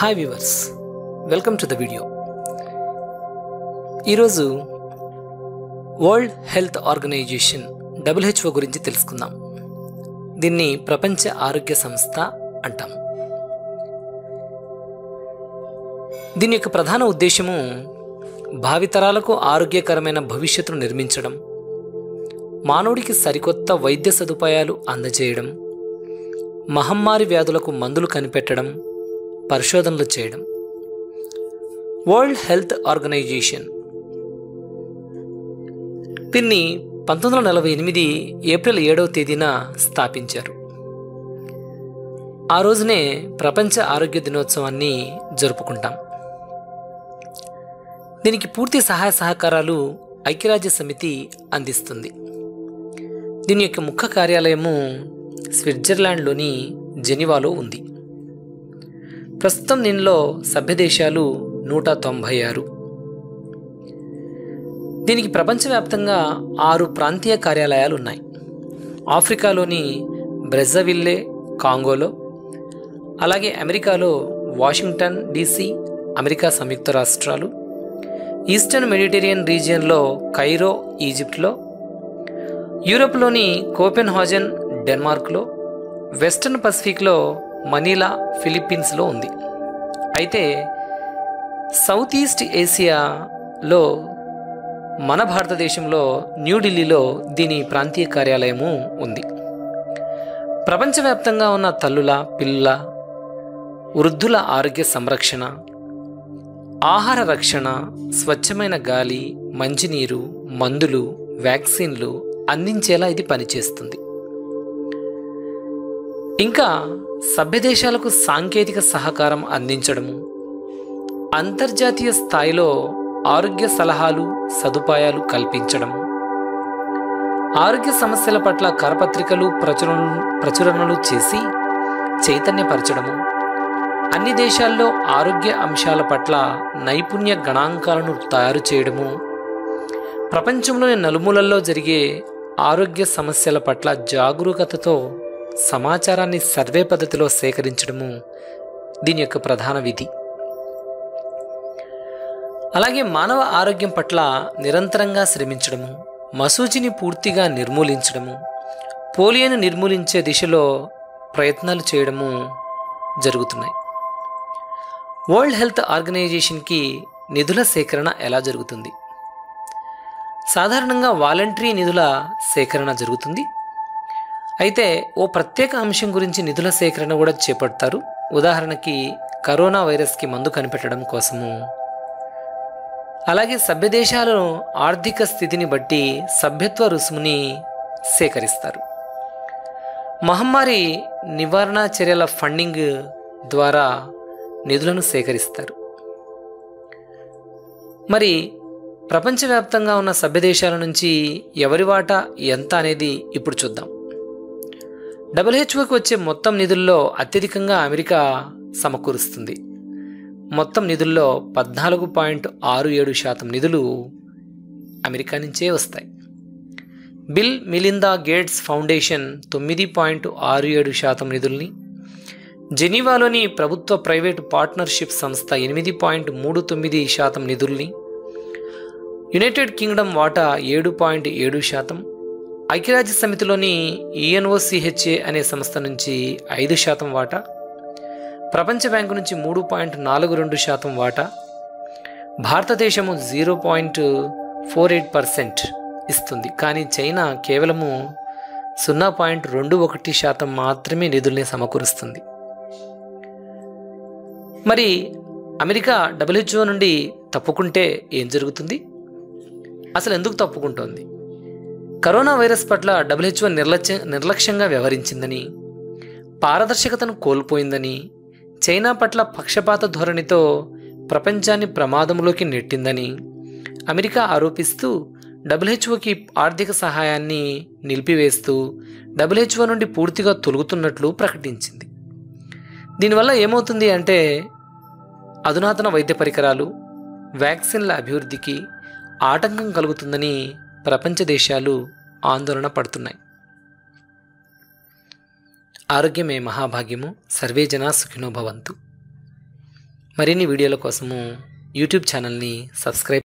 hi viewers welcome to the video ఈరోజు World Health Organization WHO గురించి తెలుసుకుందాం దీన్ని ప్రపంచ ఆరోగ్య సంస్థ అంటాం దీని యొక్క ప్రధాన ఉద్దేశము భావితరాలకు ఆరోగ్యకరమైన భవిష్యత్తును నిర్మించడం మానవుడికి సరికొత్త వైద్య సదుపాయాలు అందజేయడం మహమ్మారి వ్యాధులకు మందులు కనిపెట్టడం పరిశోధనలు చేయడం వరల్డ్ హెల్త్ ఆర్గనైజేషన్ దీన్ని పంతొమ్మిది వందల నలభై ఎనిమిది ఏప్రిల్ ఏడవ తేదీన స్థాపించారు ఆ రోజునే ప్రపంచ ఆరోగ్య దినోత్సవాన్ని జరుపుకుంటాం దీనికి పూర్తి సహాయ సహకారాలు ఐక్యరాజ్య సమితి అందిస్తుంది దీని యొక్క ముఖ్య కార్యాలయము స్విట్జర్లాండ్లోని జెనివాలో ఉంది ప్రస్తుతం దీనిలో సభ్య దేశాలు నూట తొంభై ఆరు దీనికి ప్రపంచవ్యాప్తంగా ఆరు ప్రాంతీయ కార్యాలయాలు ఉన్నాయి ఆఫ్రికాలోని బ్రెజవిల్లే కాంగోలో అలాగే అమెరికాలో వాషింగ్టన్ డీసీ అమెరికా సంయుక్త రాష్ట్రాలు ఈస్టర్న్ మెడిటేరియన్ రీజియన్లో కైరో ఈజిప్ట్లో యూరోప్లోని కోపెన్హాజన్ డెన్మార్క్లో వెస్టర్న్ పసిఫిక్లో మనీలా ఫిలిప్పీన్స్లో ఉంది అయితే సౌత్ ఈస్ట్ ఏసియాలో మన భారతదేశంలో న్యూఢిల్లీలో దీని ప్రాంతీయ కార్యాలయము ఉంది ప్రపంచవ్యాప్తంగా ఉన్న తల్లుల పిల్లల వృద్ధుల ఆరోగ్య సంరక్షణ ఆహార రక్షణ స్వచ్ఛమైన గాలి మంచినీరు మందులు వ్యాక్సిన్లు అందించేలా ఇది పనిచేస్తుంది ఇంకా సభ్యదేశాలకు సాంకేతిక సహకారం అందించడము అంతర్జాతీయ స్థాయిలో ఆరోగ్య సలహాలు సదుపాయాలు కల్పించడం ఆరోగ్య సమస్యల పట్ల కరపత్రికలు ప్రచురణ ప్రచురణలు చేసి చైతన్యపరచడము అన్ని దేశాల్లో ఆరోగ్య అంశాల పట్ల నైపుణ్య గణాంకాలను తయారు చేయడము ప్రపంచంలోని నలుమూలల్లో జరిగే ఆరోగ్య సమస్యల పట్ల జాగరూకతతో సమాచారాన్ని సర్వే పద్ధతిలో సేకరించడము దీని యొక్క ప్రధాన విధి అలాగే మానవ ఆరోగ్యం పట్ల నిరంతరంగా శ్రమించడము మసూచిని పూర్తిగా నిర్మూలించడము పోలియోను నిర్మూలించే దిశలో ప్రయత్నాలు చేయడము జరుగుతున్నాయి వరల్డ్ హెల్త్ ఆర్గనైజేషన్కి నిధుల సేకరణ ఎలా జరుగుతుంది సాధారణంగా వాలంటరీ నిధుల సేకరణ జరుగుతుంది అయితే ఓ ప్రత్యేక అంశం గురించి నిధుల సేకరణ కూడా చేపడతారు ఉదాహరణకి కరోనా వైరస్కి మందు కనిపెట్టడం కోసము అలాగే సభ్యదేశాల ఆర్థిక స్థితిని బట్టి సభ్యత్వ రుసుముని సేకరిస్తారు మహమ్మారి నివారణ చర్యల ఫండింగ్ ద్వారా నిధులను సేకరిస్తారు మరి ప్రపంచవ్యాప్తంగా ఉన్న సభ్యదేశాల నుంచి ఎవరి వాటా ఎంత అనేది ఇప్పుడు చూద్దాం డబ్ల్యూహెచ్ఓకి వచ్చే మొత్తం నిధుల్లో అత్యధికంగా అమెరికా సమకూరుస్తుంది మొత్తం నిధుల్లో పద్నాలుగు పాయింట్ ఆరు ఏడు శాతం నిధులు అమెరికా నుంచే వస్తాయి బిల్ మిలిందా గేట్స్ ఫౌండేషన్ తొమ్మిది పాయింట్ ఆరు ఏడు శాతం నిధుల్ని జెనీవాలోని ప్రభుత్వ ప్రైవేటు పార్ట్నర్షిప్ సంస్థ ఎనిమిది పాయింట్ మూడు తొమ్మిది శాతం నిధుల్ని యునైటెడ్ కింగ్డమ్ వాటా ఏడు పాయింట్ ఏడు శాతం ఐక్యరాజ్య సమితిలోని ఈఎన్ఓసిహెచ్ఏ అనే సంస్థ నుంచి ఐదు శాతం వాటా ప్రపంచ బ్యాంకు నుంచి మూడు పాయింట్ నాలుగు రెండు శాతం వాటా భారతదేశము zero point four eight percent ఇస్తుంది కానీ చైనా కేవలము సున్నా పాయింట్ రెండు ఒకటి శాతం మాత్రమే నిధుల్ని సమకూరుస్తుంది మరి అమెరికా డబ్ల్యూహెచ్ఓ నుండి తప్పుకుంటే ఏం జరుగుతుంది అసలు ఎందుకు తప్పుకుంటోంది కరోనా వైరస్ పట్ల డబ్ల్యూహెచ్ఓ నిర్లక్ష్య నిర్లక్ష్యంగా వ్యవహరించిందని పారదర్శకతను కోల్పోయిందని చైనా పట్ల పక్షపాత ధోరణితో ప్రపంచాన్ని ప్రమాదంలోకి నెట్టిందని అమెరికా ఆరోపిస్తూ డబ్ల్యూహెచ్ఓకి ఆర్థిక సహాయాన్ని నిలిపివేస్తూ డబ్ల్యూహెచ్ఓ నుండి పూర్తిగా తొలుగుతున్నట్లు ప్రకటించింది దీనివల్ల ఏమవుతుంది అంటే అధునాతన వైద్య పరికరాలు వ్యాక్సిన్ల అభివృద్ధికి ఆటంకం కలుగుతుందని ప్రపంచ దేశాలు ఆందోళన పడుతున్నాయి ఆరోగ్యమే మహాభాగ్యము సర్వే జనా సుఖినో భవంతు మరిన్ని వీడియోల కోసము యూట్యూబ్ ఛానల్ని సబ్స్క్రైబ్